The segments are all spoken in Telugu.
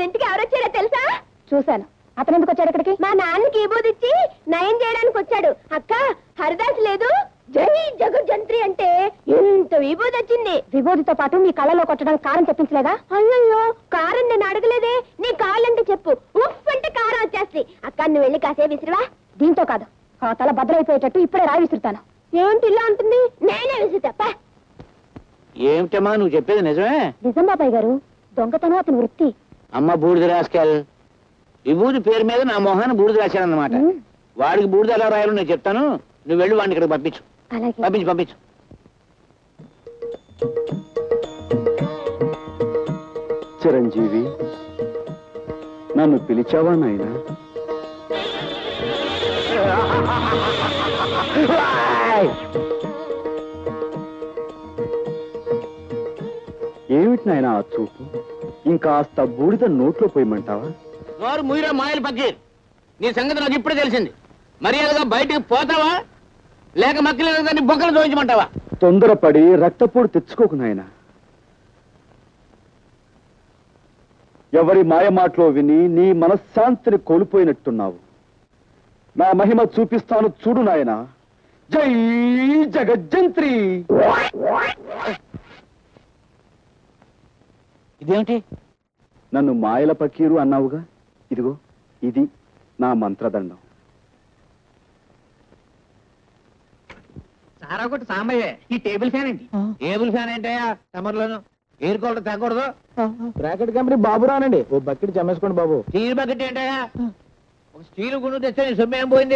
ఇంటికి ఎవరొచ్చారో తెలుసా చూశాను అతను ఎందుకు వచ్చాడు ఇక్కడికి మా నాన్నకి విభూది ఇచ్చి నయం చేయడానికి వచ్చాడు అక్క హరిదాస్ లేదు జై జగజ్జంత్రి అంటే ఎంత విభూది వచ్చింది విభూతితో పాటు మీ కళ్ళలో కొట్టడానికి కారం చెప్పించలేదా అయ్యో కారం నేను అడగలేదే నీ కావాలంటే చెప్పు ఉఫ్ అంటే కారం వచ్చేస్తుంది అక్క నువ్వు వెళ్ళి కాసే విసిరివా దీంతో కాదు ఆ తల భద్రైపోయేటట్టు ఇప్పుడే రాయి విసురుతాను ఏంటి ఇలా ఉంటుంది నేనే విసురుతా ఏమిటమ్మా నువ్వు చెప్పేది నిజమే నిజం బాబాయ్ గారు దొంగతనం అతని వృత్తి అమ్మ బూడిద రాసుకెళ్ విభూతి పేరు మీద నా మొహాన్ని బూడిద రాశానన్నమాట ఉమ్. వాడికి బూడిద ఎలా రాయాలో నేను చెప్తాను నువ్వు వెళ్ళి వాడిని ఇక్కడికి పంపించు అలాగే పంపించు పంపించు చిరంజీవి నన్ను పిలిచావా నాయనా ఏమిటి నాయనా ఆ చూపు ఇంకాస్త బూడిద నోట్లో పోయమంటావా నోరు ముయిరా మాయలు పక్కీర్ నీ సంగతి నాకు ఇప్పుడే తెలిసింది మర్యాదగా బయటికి పోతావా లేక మక్కలేదు దాన్ని బొక్కలు చూపించమంటావా తొందరపడి రక్తపోటు తెచ్చుకోకు నాయనా ఎవరి మాయ మాటలో విని నీ మనశ్శాంతిని కోల్పోయినట్టున్నావు నా మహిమ చూపిస్తాను చూడు నాయనా జై జగజ్జంత్రి ఇదేమిటి నన్ను మాయల పకీరు అన్నావుగా ఇదిగో ఇది నా మంత్రదండం సారా ఒకటి సాంబయ్యే ఈ టేబుల్ ఫ్యాన్ ఏంటి టేబుల్ ఫ్యాన్ ఏంటయ్యా సమ్మర్లోను ఎయిర్ కూలర్ తగ్గకూడదు బ్రాకెట్ కంపెనీ బాబురానండి ఓ బకెట్ జమేసుకోండి బాబు స్టీల్ బకెట్ ఏంటయ్యా ఒక స్టీల్ గుండు తెస్తే నీ సొమ్ము ఏం పోయింది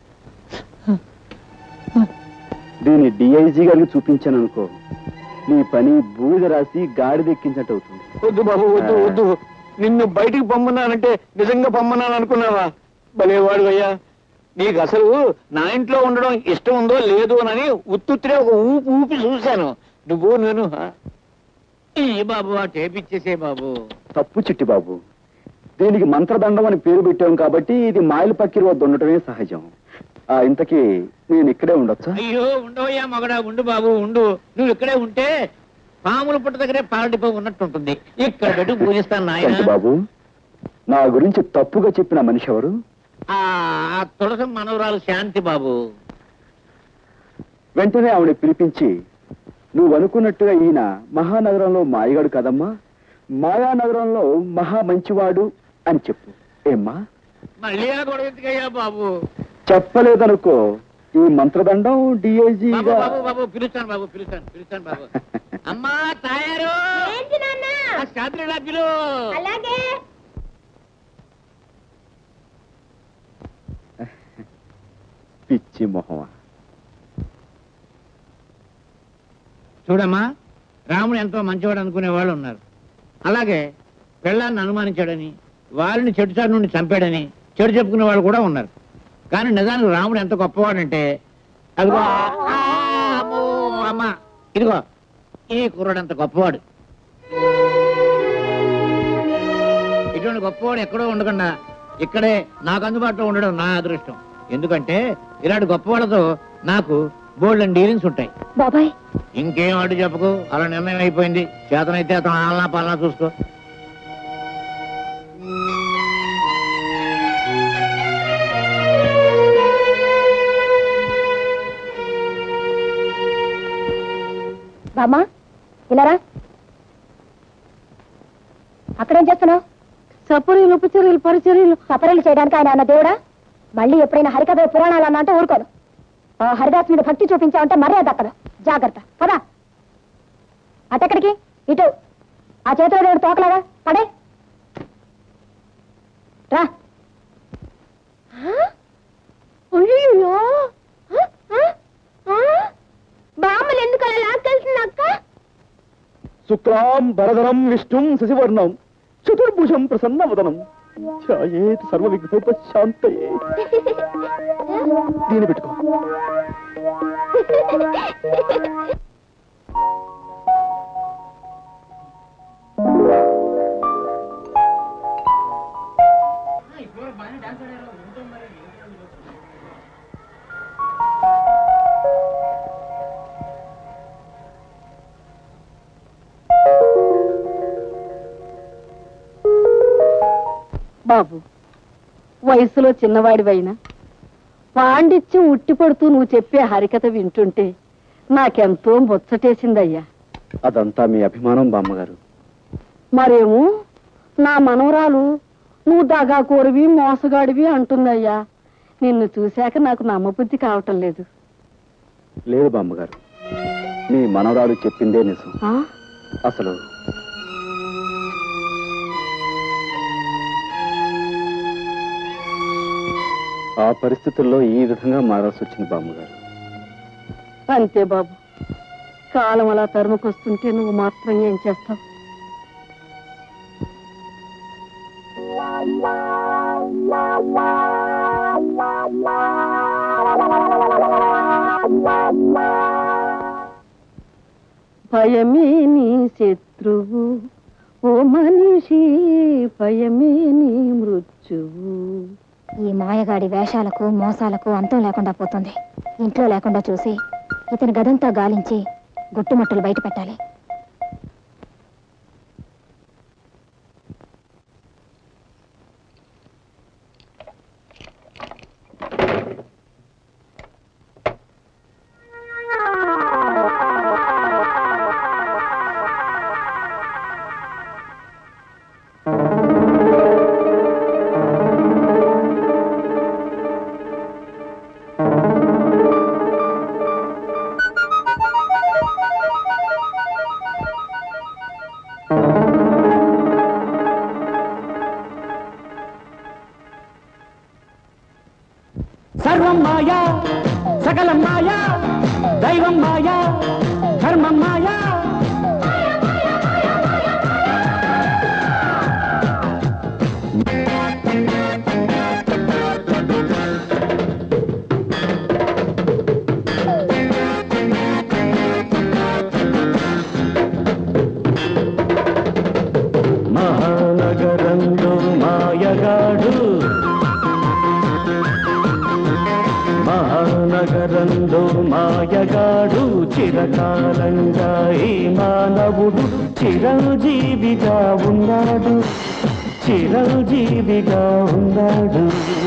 దీన్ని డిఐజీ గారికి చూపించాను అనుకో నీ పని బూడిద రాసి గాడిదెక్కించినట్టు అవుతుంది వద్దు బాబు వద్దు వద్దు నిన్ను బయటికి పొమ్మన్నానంటే నిజంగా పొమ్మన్నాను అనుకున్నావా భలేవాడు అయ్యా నీకు అసలు నా ఇంట్లో ఉండడం ఇష్టం ఉందో లేదు అని ఉత్తుత్తిరే ఒక ఊపి ఊపి చూశాను నువ్వు నేను హ? ఈ బాబు ఆ టేప్ ఇచ్చేసే బాబు తప్పు చిట్టి బాబు దీనికి మంత్రదండం అని పేరు పెట్టాం కాబట్టి ఇది మాయల పక్కిరి వద్ద ఉండటమే సహజం ఆ ఇంతకీ నేను ఇక్కడే ఉండొచ్చా అయ్యో ఉండవయ్యా మగడా ఉండు బాబు ఉండు నువ్వు ఇక్కడే ఉంటే పాముల పుట్ట దగ్గరే పాలడిపో ఉన్నట్టు ఉంటుంది ఇక్కడ పెట్టి పూజిస్తాను ఏంటి నాయన బాబు నా గురించి తప్పుగా చెప్పిన మనిషి ఎవరు ఆ ఆ తులసి మనవరాలు శాంతి బాబు వెంటనే ఆవిడ పిలిపించి నువ్వు అనుకున్నట్టుగా ఈయన మహానగరంలో మాయగాడు కదమ్మా మాయానగరంలో మహా మంచివాడు అని చెప్పు ఏమ్మా మళ్ళీ ఆ గొడవ ఎందుకయ్యా బాబు చెప్పలేదనుకో ఈ మంత్రదండం బాబు డిఐజీగా బాబు బాబు పిలుస్తాను బాబు పిలుస్తాను పిలుస్తాను బాబు అమ్మా తయారు ఏంటి నాన్న ఆ శాంతి పిలు అలాగే పిచ్చి మొహమా చూడమ్మా రాముడు ఎంతో మంచివాడు అనుకునే వాళ్ళు ఉన్నారు అలాగే పెళ్ళాన్ని అనుమానించాడని వాళ్ళని చెడు చాటు నుండి చంపాడని చెడు చెప్పుకునే వాళ్ళు కూడా ఉన్నారు కానీ నిజానికి రాముడు ఎంత గొప్పవాడంటే అదిగో ఆ, అమ్మో, అమ్మ ఇదిగో ఈ కుర్రాడు అంత గొప్పవాడు ఇటువంటి గొప్పవాడు ఎక్కడో ఉండకుండా ఇక్కడే నాకు అందుబాటులో ఉండడం నా అదృష్టం ఎందుకంటే ఇలాంటి గొప్పవాళ్ళతో నాకు బోల్డ్ అండ్ డీలింగ్స్ ఉంటాయి బాబాయ్ ఇంకేం అడ్డు చెప్పకు అలా నిర్ణయం అయిపోయింది చేతనైతే అతను ఆలనా పాలనా చూసుకో బామ్మా ఇలా రా అక్కడేం చేస్తున్నావు సపరీలు ఉపచర్యలు పరిచర్యలు సపరీలు చేయడానికి ఆయన అన్న దేవుడా మళ్ళీ ఎప్పుడైనా హరికథ పురాణాలు అన్నా అంటే ఊరుకోను ఆ హరిదాస్ మీద భక్తి చూపించావంటే మర్యాద అక్కడ జాగ్రత్త పదా అటెక్కడికి ఇటు ఆ చేతిలో దేవుడు తోకలాగా పడే రా అయ్యో బామ్మలు ఎందుకు అలా లాక్కెళ్తుంది అక్క శుక్లాం భరధరం విష్ణుం శశివర్ణం చతుర్భుజం ప్రసన్నవదనం ఛాయేత్ సర్వ విఘ్నోపశాంతయే దీని పెట్టుకో బాబు వయసులో చిన్నవాడివైనా పాండిత్యం ఉట్టిపడుతూ నువ్వు చెప్పే హరికథ వింటుంటే నాకెంతో ముచ్చటేసిందయ్యా అదంతా మీ అభిమానం బామ్మగారు మరేమో నా మనవరాలు నువ్వు దగా కోరివి మోసగాడివి అంటుందయ్యా నిన్ను చూశాక నాకు నమ్మబుద్ధి కావటం లేదు లేదు బామ్మగారు మీ మనవరాలు చెప్పిందే నిజం ఆ? అసలు ఆ పరిస్థితుల్లో ఈ విధంగా మారాల్సి వచ్చింది బామ్మగారు అంతే బాబు కాలం అలా తరుముకొస్తుంటే నువ్వు మాత్రం ఏం చేస్తావు భయమే నీ శత్రువు ఓ మనిషి భయమే నీ మృత్యువు ఈ మాయగాడి వేషాలకు మోసాలకు అంతం లేకుండా పోతుంది ఇంట్లో లేకుండా చూసి ఇతని గదంతా గాలించి గుట్టుమట్టులు బయట పెట్టాలి సర్వం మాయా సకలం మాయా దైవం మాయా ధర్మం మాయా మహానగరంలో మాయగాడు మహానగరంలో మాయగాడు చిరకాలంగా ఈ మానవుడు చిరంజీవిగా ఉన్నాడు చిరంజీవిగా ఉన్నాడు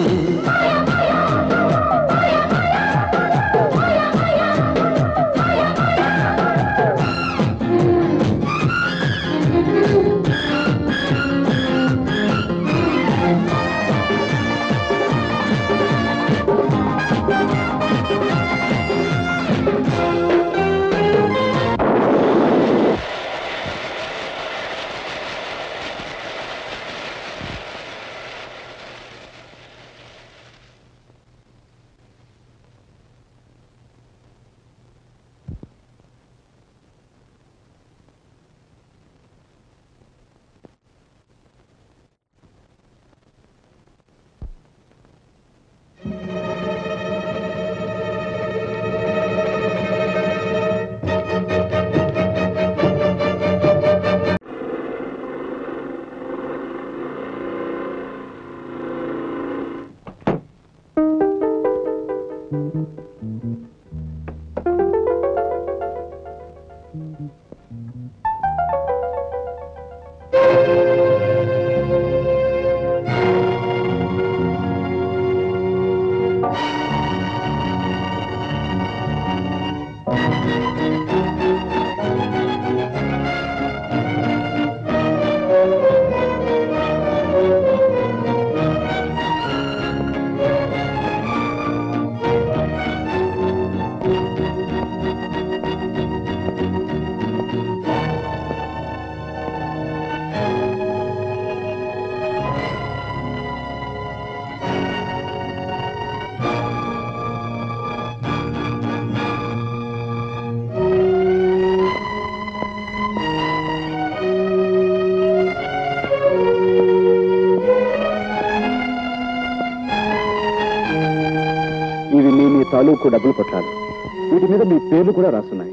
ఇవి మీ మీ తాలూకు డబ్బులు కొట్టాలి వీటి మీద మీ పేర్లు కూడా రాస్తున్నాయి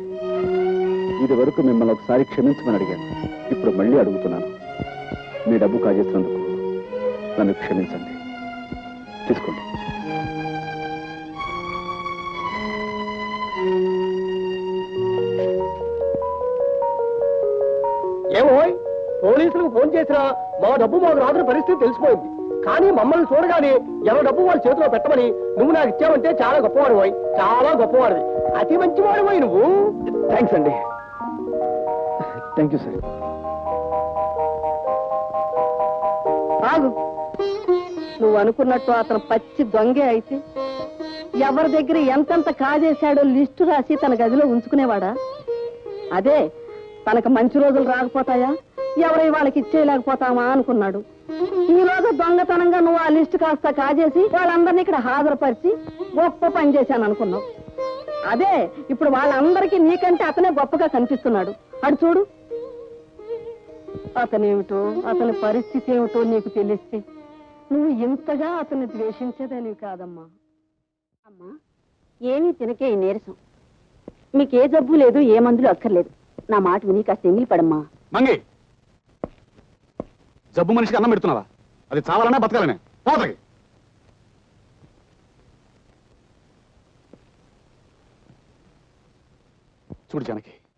ఇది వరకు మిమ్మల్ని ఒకసారి క్షమించమని అడిగాను ఇప్పుడు మళ్ళీ అడుగుతున్నాను మీ డబ్బు కాజేసినందుకు నన్ను క్షమించండి తీసుకోండి ఏమో పోలీసులకు ఫోన్ చేసినా మా డబ్బు మాకు రాత్రి పరిస్థితి తెలిసిపోయింది కానీ మమ్మల్ని చూడగానే ఎవరి డబ్బు వాళ్ళ చేతిలో పెట్టమని నువ్వు నాకు ఇచ్చావంటే చాలా గొప్పవాడు పోయి చాలా గొప్పవాడివి అతి మంచివాడు పోయి నువ్వు థ్యాంక్స్ అండి థ్యాంక్ యూ సార్ ఆగు నువ్వు అనుకున్నట్టు అతను పచ్చి దొంగే అయితే ఎవరి దగ్గర ఎంతెంత కాజేశాడో లిస్టు రాసి తన గదిలో ఉంచుకునేవాడా అదే తనకు మంచి రోజులు రాకపోతాయా ఎవరి వాళ్ళకి ఇచ్చేయలేకపోతామా అనుకున్నాడు ఈ రోజు దొంగతనంగా నువ్వు ఆ లిస్టు కాస్త కాజేసి వాళ్ళందరినీ ఇక్కడ హాజరుపరిచి గొప్ప పని చేశాను అనుకున్నావు అదే ఇప్పుడు వాళ్ళందరికీ నీకంటే అతనే గొప్పగా కనిపిస్తున్నాడు అడు చూడు అతనేమిటో అతని పరిస్థితి ఏమిటో నీకు తెలిస్తే నువ్వు ఇంతగా అతన్ని ద్వేషించేదని కాదమ్మా అమ్మా ఏమీ తినకే ఈ నీరసం మీకు ఏ జబ్బు లేదు ఏ మందులు అక్కర్లేదు నా మాట విని కాస్త ఎంగిలి పడమ్మా మంగి జబ్బు మనిషికి అన్నం పెడుతున్నావా అది చావాలనే బతకాలనే పోతకి చూడు జానకి